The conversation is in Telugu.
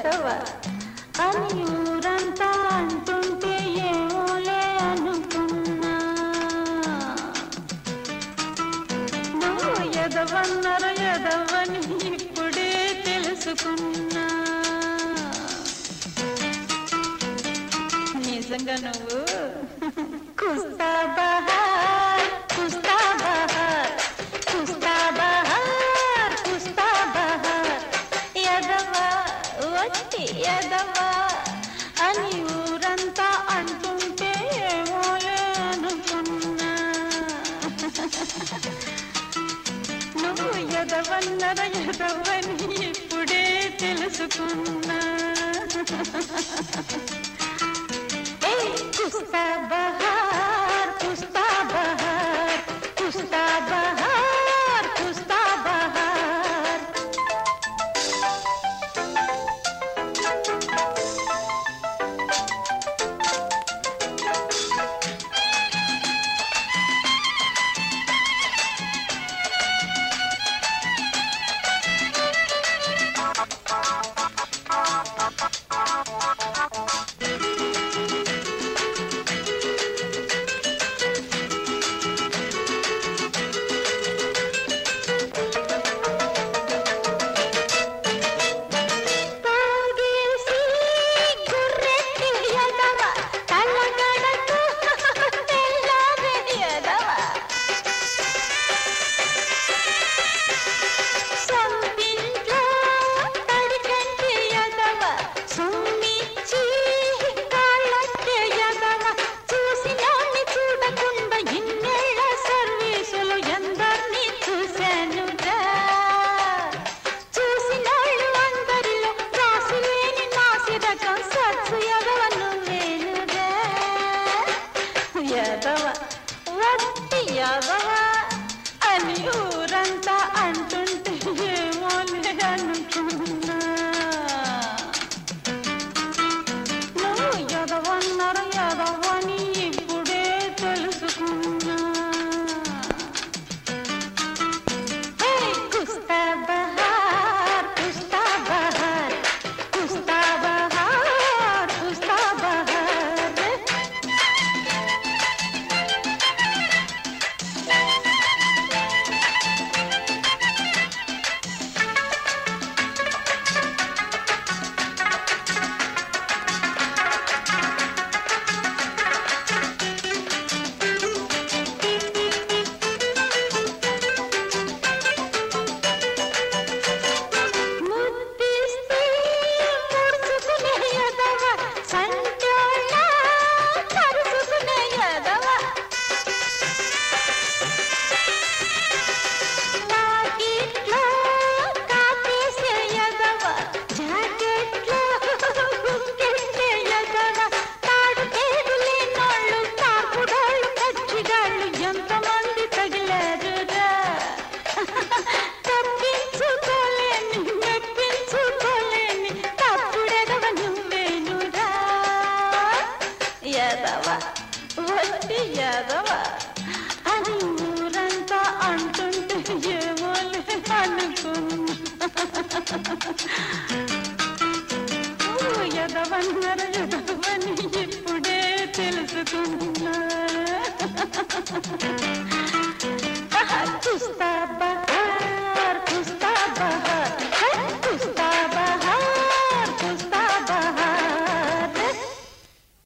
ఎదవ అని ఊరంతా అంటుంటే ఏమోలే అనుకున్నా నువ్వు ఎదవన్నర ఎదవని ఇప్పుడే తెలుసుకున్నా నిజంగా నువ్వు కుస్తా బహార్ కుస్తా బహార్ కుస్తా బహార్ కుస్తా బహార్ ఎదవా వచ్చి ఎదవా అని ఊరంతా అంటుంటే ఏమోలే అనుకున్నా నువ్వు ఎదవన్నర ఎదవని ఇప్పుడే తెలుసుకున్నా ఏ కుస్తా బహార్ కుస్తా బహార్ కుస్తా బహార్ కుస్తా బహార్ తాగేసి గుర్రెట్టి ఎదవ తలగడకు తెల్లవే ఎదవ సొంతింట్లో తడికంటి ఎదవ సుమ్మిచ్చి కాళ్ళట్టే ఎదవ చూసినోని చూడకుండా ఇన్నేళ్ల సర్వీసులు ఎందరినీ చూశానురా చూసినోళ్ళు అందరిలో రాసిలేని నాసి రకం సత్సు ఎదవ నువ్వేనురా ఎదవ వట్టి ఎదవ అని ఊరంతా అంటుంటే ఏమోలే అనుకున్నా నువ్వు ఎదవన్నారు ఎదవని ఇప్పుడే తెలుసుకున్నా హే కుస్తా బహార్ కుస్తా బహార్ కుస్తా బహార్ కుస్తా బహార్ ముద్దిస్తే ముడుచుకునే ఎదవ సంటోళ్ళ కరుచుకునే ఎదవ వాకిట్లో కాపేసే ఎదవ జాకెట్లో గుక్కెట్టే ఎదవ తాడు తేగులేనోళ్ళు తాకుడోళ్ళు కచ్చిగాళ్ళు ఎంతమంది తగిలారురా తప్పించుకోలేని మెప్పించుకోలేని తప్పుడెదవ నువ్వేనురా ఎదవ వట్టి ఎదవ అని ఊరంతా అంటుంటే ఏమోలే అనుకున్నా నువ్వు ఎదవన్నర ఎదవని ఇప్పుడే తెలుసుకున్నా